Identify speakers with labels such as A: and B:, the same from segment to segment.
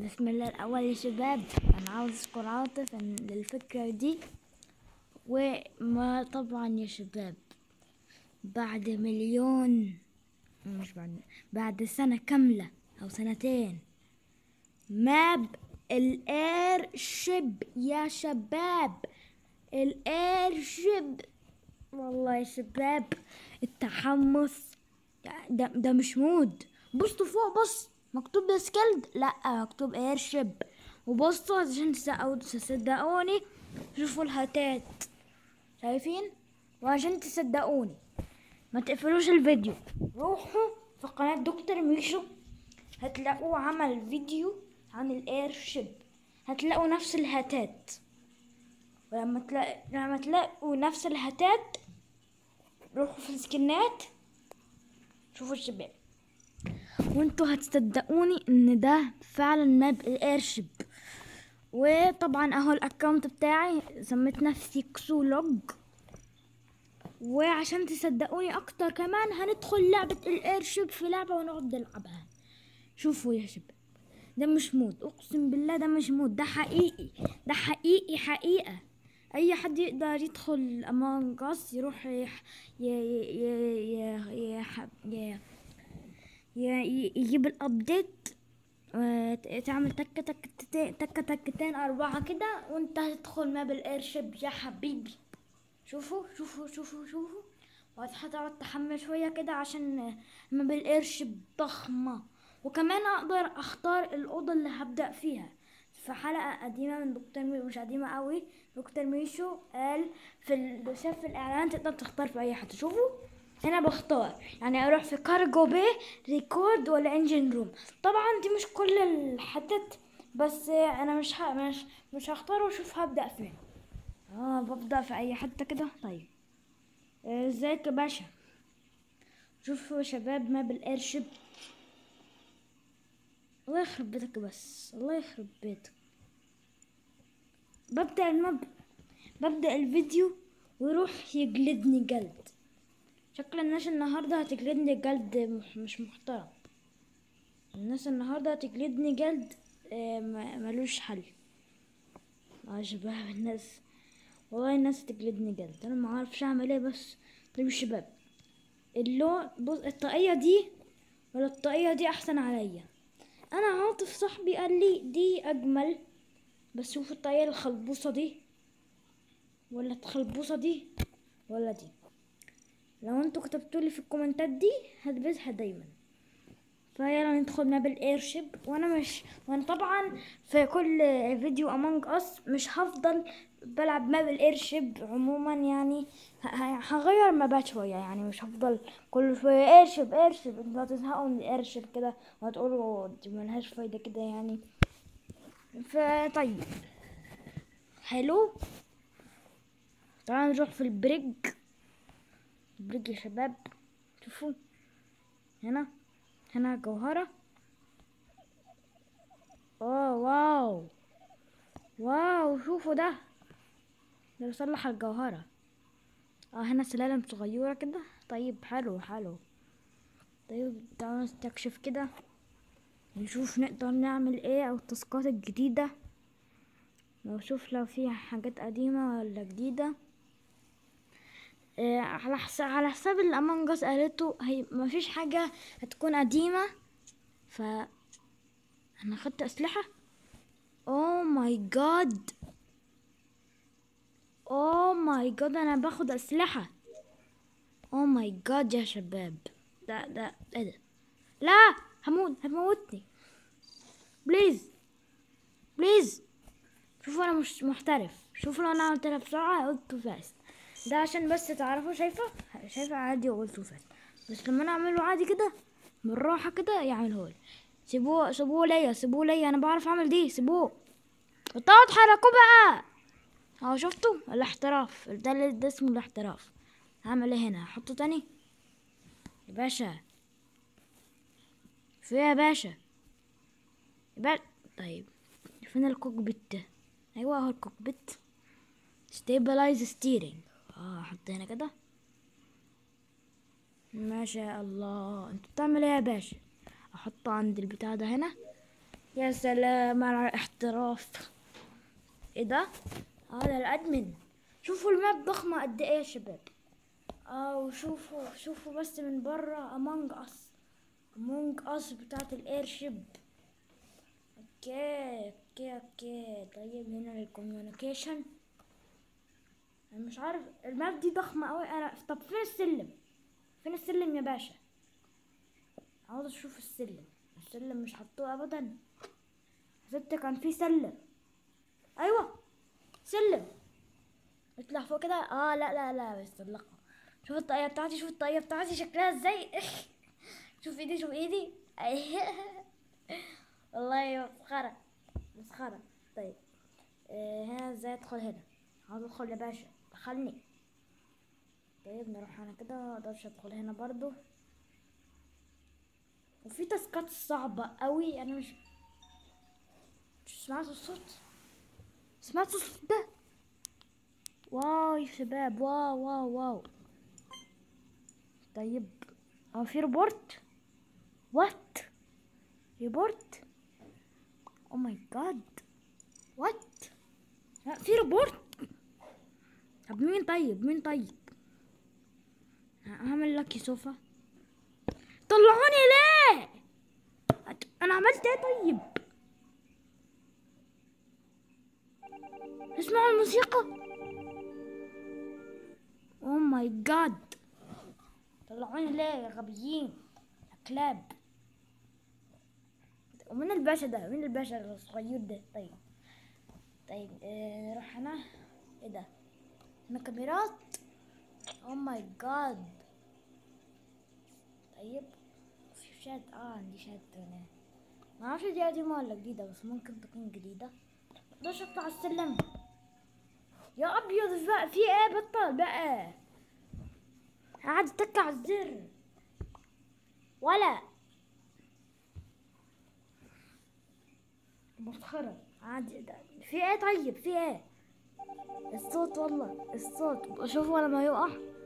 A: بسم الله الأول يا شباب أنا عاوز أشكر عاطف إن- للفكرة دي وما طبعا يا شباب بعد مليون مش بعد بعد سنة كاملة أو سنتين ماب الاير شيب يا شباب الاير شيب والله يا شباب التحمس ده, ده مش مود بصوا فوق بص مكتوب سكيلد لا مكتوب اير شيب وبصوا عشان تصدقوا- تصدقوني شوفوا الهاتات شايفين وعشان تصدقوني ما تقفلوش الفيديو روحوا في قناة دكتور ميشو هتلاقوه عمل فيديو عن الاير شيب هتلاقوا نفس الهاتات ولما تلاقوا لما تلاقوا نفس الهاتات روحوا في السكنات شوفوا الشباب وانتوا هتصدقوني ان ده فعلا ماب الايرشيب وطبعا اهو الاكونت بتاعي سميت نفسي كسولوج وعشان تصدقوني اكتر كمان هندخل لعبة الايرشيب في لعبة ونقعد نلعبها شوفوا يا شباب ده مش مود اقسم بالله ده مش مود ده حقيقي ده حقيقي حقيقة اي حد يقدر يدخل امong us يروح يح ي ي ي ي يح- ي ي- ي- يجيب الابديت وت- تعمل تك تك تك تك تكتين اربعة كده وانت هتدخل ماب الايرشيب يا حبيبي شوفوا شوفوا شوفوا شوفوا وهتقعد تحمل شوية كده عشان ماب الايرشيب ضخمة وكمان اقدر اختار الاوضة اللي هبدأ فيها في حلقة قديمة من دكتور ميشو مش قديمة قوي دكتور ميشو قال في ال... شاف في الاعلان تقدر تختار في اي حتة شوفوا هنا بختار يعني اروح في كارجو بي ريكورد ولا انجن روم طبعا دي مش كل الحتت بس انا مش ه... مش مش هختار واشوف هبدأ فين اه ببدأ في اي حتة كده طيب آه، ازيك يا باشا شوفوا يا شباب ماب الايرشيب الله يخرب بيتك بس الله يخرب بيتك ببدأ المب ببدأ الفيديو ويروح يجلدني جلد شكل الناس النهاردة هتجلدني جلد مح- مش محترم الناس النهاردة هتجلدني جلد آه، ما- ملوش حل اه يا شباب الناس والله الناس هتجلدني جلد انا ما اعرفش اعمل ايه بس طيب يا شباب اللون بص الطاقية دي ولا الطاقية دي احسن عليا انا عاطف صاحبي قال لي دي اجمل بس شوف الطاقية الخلبوصة دي ولا الخلبوصة دي ولا دي لو انتوا كتبتولي في الكومنتات دي هلبسها دايما فيلا ندخل ماب الايرشيب وانا مش وانا طبعا في كل فيديو امونج اس مش هفضل بلعب ماب الايرشيب عموما يعني ه- ه- هغير مابات شويه يعني مش هفضل كل شويه ايرشيب ايرشيب انتوا هتزهقوا من الايرشيب كده وهتقولوا دي ملهاش فايده كده يعني فطيب حلو تعالوا نروح في البريج البريج يا شباب شوفوا هنا هنا جوهرة اوه واو واو شوفوا ده ده بيصلح الجوهرة اه هنا سلالم صغيرة كده طيب حلو حلو طيب تعالوا نستكشف كده نشوف نقدر نعمل ايه او التاسكات الجديدة نشوف لو فيها حاجات قديمة ولا جديدة آه، على حساب على حساب الامونج اس قالته هي مفيش حاجة هتكون قديمة ف انا خدت اسلحة اوه ماي جاد اوه ماي جاد انا باخد اسلحة اوه ماي جاد يا شباب ده ده ايه ده لا هموت هتموتني بليز بليز شوفوا انا مش محترف شوفوا لو انا عملتها بسرعة قلت فاست ده عشان بس تعرفوا شايفة شايفة عادي وقلت فاست بس لما انا اعمله عادي كده بالراحة كده يعمله لي سيبوه سيبوه ليا سيبوه ليا انا بعرف اعمل دي سيبوه بطلوا تحركوا بقى اهو شفتوا الاحتراف ده اللي ده اسمه الاحتراف هعمل ايه هنا احطه تاني يا باشا في إيه يا باشا يبقى طيب فين الكوكبيت ده ايوه اهو الكوكبيت ستيبلايز ستيرنج اه احط هنا كده ما شاء الله انت بتعمل ايه يا باشا احطه عند البتاع ده هنا يا سلام على الاحتراف ايه ده هذا الادمن شوفوا الماب ضخمة قد ايه يا شباب اه وشوفوا شوفوا بس من برا امونج اس امونج اس بتاعت الاير شيب اوكي اوكي اوكي طيب هنا الكوميونيكيشن انا مش عارف الماب دي ضخمة اوي انا طب فين السلم فين السلم يا باشا عاوز اشوف السلم السلم مش حطوه ابدا ست كان في سلم ايوه سلم اطلع فوق كده اه لا لا لا بس طلقها شوف الطاقية بتاعتي شوف الطاقية بتاعتي شكلها ازاي شوف ايدي شوف ايدي والله مسخرة مسخرة طيب آه هنا ازاي ادخل هنا عاوز ادخل يا باشا دخلني طيب نروح انا كده مقدرش ادخل هنا برضو وفي تاسكات صعبة قوي انا مش مش سمعت الصوت سمعت الصوت ده واو يا شباب واو واو واو طيب هو في ريبورت وات ريبورت او ماي جاد وات في ريبورت طب مين طيب مين طيب هعمل لك سوفا طلعوني ليه انا عملت ايه طيب اسمعوا الموسيقى اوه ماي جاد طلعوني ليه يا غبيين يا كلاب ومين الباشا ده مين الباشا الصغير ده طيب طيب آه نروح هنا ايه ده هنا كاميرات اوه ماي جاد طيب في شات اه عندي شات هنا ما اعرفش دي قديمة ولا جديدة بس ممكن تكون جديدة مقدرش اطلع السلم يا ابيض بقى في ايه بطل بقى قاعد تك على الزر ولا مسخرة عادي ده في ايه طيب في ايه الصوت والله الصوت شوفوا لما يقع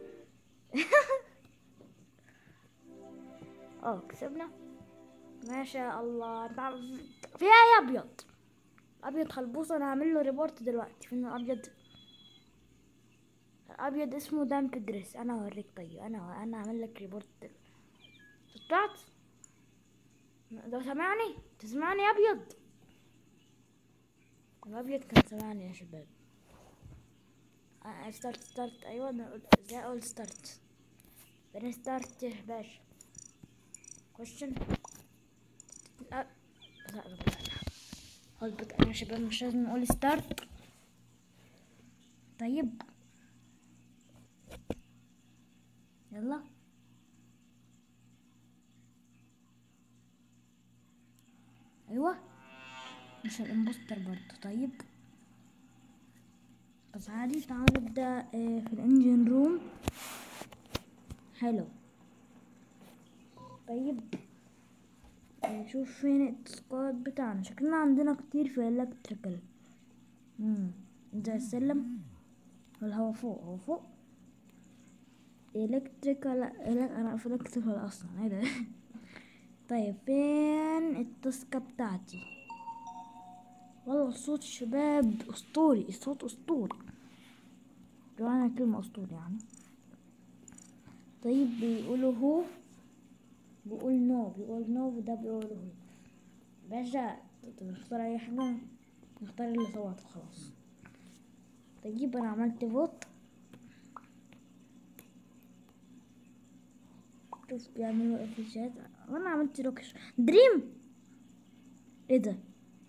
A: اه كسبنا ما شاء الله تعرف في ايه يا ابيض ابيض خلبوص انا هعمل له ريبورت دلوقتي فين الابيض الابيض اسمه دامب دريس انا هوريك طيب انا انا هعمل لك ريبورت دلوقتي طلعت ده سمعني تسمعني يا ابيض الابيض كان سمعني يا شباب ستارت ستارت ايوه انا ازاي اقول ستارت فين ستارت يا باشا كويشن لا لا لا غلطت انا يا شباب مش لازم نقول ستارت طيب يلا ايوه مش الامبوستر برضه طيب بس عادي تعالوا نبدأ آه، في الانجن روم حلو طيب نشوف فين التسقط بتاعنا شكلنا عندنا كتير في الالكتريكال امم زي السلم ولا هو فوق هو فوق الكتريكال لا انا في الكتريكال اصلا ايه ده طيب فين التسكة بتاعتي والله صوت الشباب اسطوري الصوت اسطوري بمعنى كلمة اسطوري يعني طيب بيقولوا هو بيقول نو بيقول نو وده بيقول هو باشا نختار اي حاجة نختار اللي صوت خلاص طيب انا عملت فوت شوف بيعملوا ايه في الشات وانا عملت روكش دريم ايه ده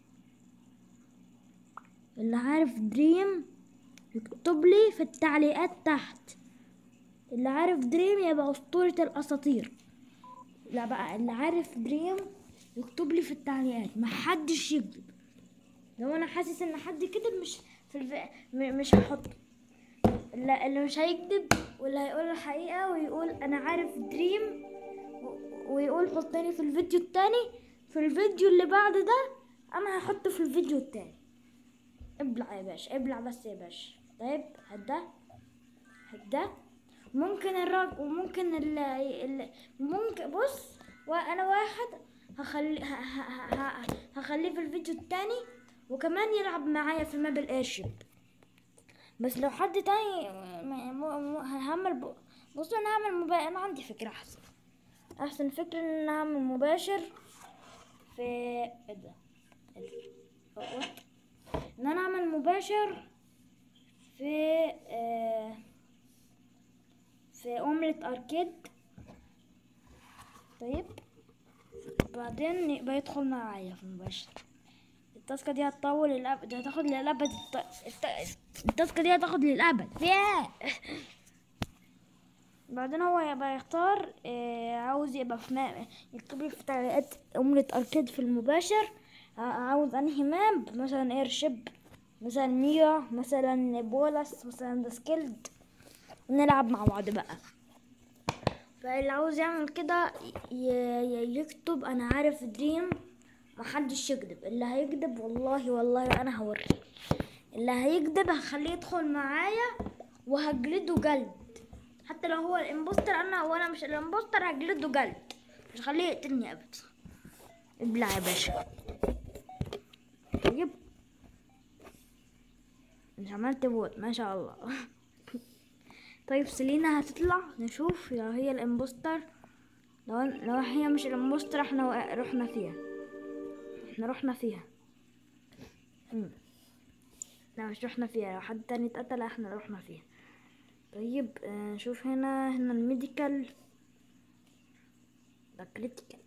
A: اللي عارف دريم يكتب لي في التعليقات تحت اللي عارف دريم يبقى أسطورة الأساطير لا بقى اللي عارف دريم يكتب لي في التعليقات محدش يكذب لو انا حاسس ان حد كتب مش في الف... م... مش هحطه اللي اللي مش هيكذب واللي هيقول الحقيقة ويقول انا عارف دريم و... ويقول حطني في الفيديو التاني في الفيديو اللي بعد ده انا هحطه في الفيديو التاني ابلع يا باشا ابلع بس يا باشا طيب هدا هدا ممكن الراجل وممكن ال ال- ممكن بص وانا واحد هخلي ه- ه- ه- ه- هخليه في الفيديو التاني وكمان يلعب معايا في ماب الايرشيب بس لو حد تاني م- م- م- هعمل ب... بصوا انا هعمل مبا... انا عندي فكرة احسن احسن فكرة ان انا هعمل مباشر في ايه ده ال- هو- ان انا اعمل مباشر في آه في اومليت اركيد طيب بعدين يبقى يدخل معايا في المباشر التاسكة دي هتطول للأبد هتاخد للأبد الت... الت... التاسكة دي هتاخد للأبد فيها بعدين هو يبقى يختار آه، عاوز يبقى في ما... يكتب لي في تعليقات أملة أركيد في المباشر ع- عاوز أنهي ماب مثلا ايرشيب مثلا ميا مثلا بولس مثلا ذا سكيلد ونلعب مع بعض بقى فاللي عاوز يعمل كده ي- ي- يكتب انا عارف دريم محدش يكذب اللي هيكذب والله والله انا هوريه اللي هيكذب هخليه يدخل معايا وهجلده جلد حتى لو هو الامبوستر انا وانا مش الامبوستر هجلده جلد مش هخليه يقتلني ابدا ابلع يا باشا طيب مش عملت بوت ما شاء الله طيب سيلينا هتطلع نشوف لو هي الامبوستر لو لو هي مش الامبوستر احنا وق- رحنا فيها احنا رحنا فيها مم. لا مش رحنا فيها لو حد تاني اتقتل احنا رحنا فيها طيب آه، نشوف هنا هنا الميديكال ده كريتيكال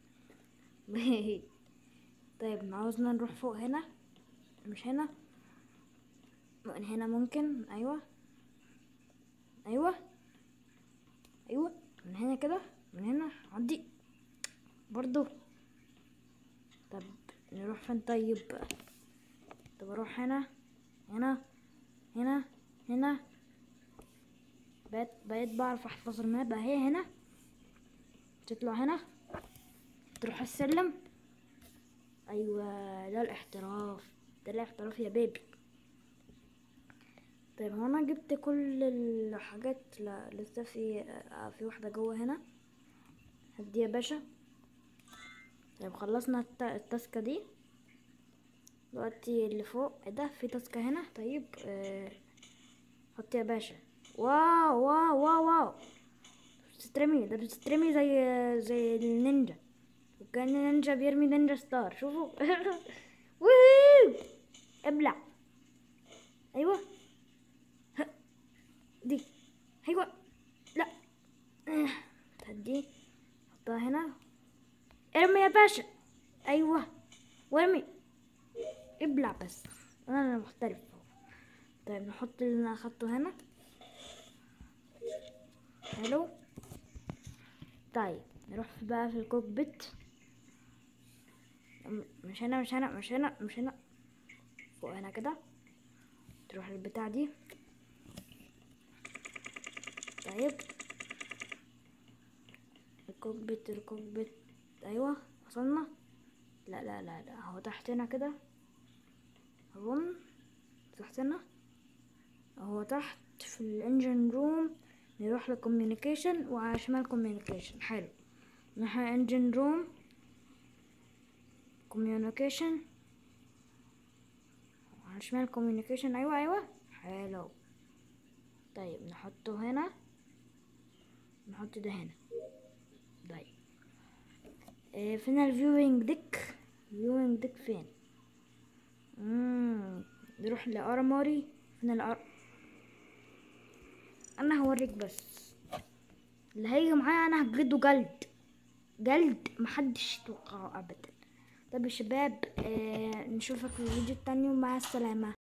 A: طيب عاوزنا نروح فوق هنا مش هنا من هنا ممكن ايوه ايوه ايوه من هنا كده من هنا عدي برضو طب نروح فين طيب طب اروح هنا هنا هنا هنا بقيت بقيت بعرف احفظ الماب اهي هنا تطلع هنا تروح السلم ايوه ده الاحتراف ده الاحتراف يا بيبي طيب هو انا جبت كل الحاجات لا لسه في آه، في واحدة جوه هنا هدي يا باشا طيب خلصنا الت- التاسكة دي دلوقتي اللي فوق ايه ده في تاسكة هنا طيب آه، حط يا باشا واو واو واو واو بتسترمي ده بتسترمي زي زي النينجا وكان النينجا بيرمي نينجا ستار شوفوا ووو ابلع ايوه ه. دي ايوه لا آه، هدي حطها هنا ارمي يا باشا ايوه وارمي ابلع بس انا أنا مختلف طيب نحط اللي انا اخدته هنا حلو طيب نروح بقى في الكوكبيت م- مش هنا مش هنا مش هنا مش هنا فوق هنا كده تروح البتاع دي طيب الكوكبيت الكوكبيت ايوه وصلنا لا لا لا لا هو تحت هنا كده اظن تحت هنا هو تحت في الانجن روم نروح للكوميونيكيشن وعلى شمال كوميونيكيشن حلو نروح انجن روم كوميونيكيشن على شمال كوميونيكيشن ايوه ايوه حلو طيب نحطه هنا نحط ده هنا طيب إيه فين الفيوينج ديك الفيوينج ديك فين مم. نروح لارموري فين الار انا هوريك بس اللي هيجي معايا انا هجلده جلد جلد محدش يتوقعه ابدا طب يا شباب آه نشوفك في الفيديو التاني ومع السلامه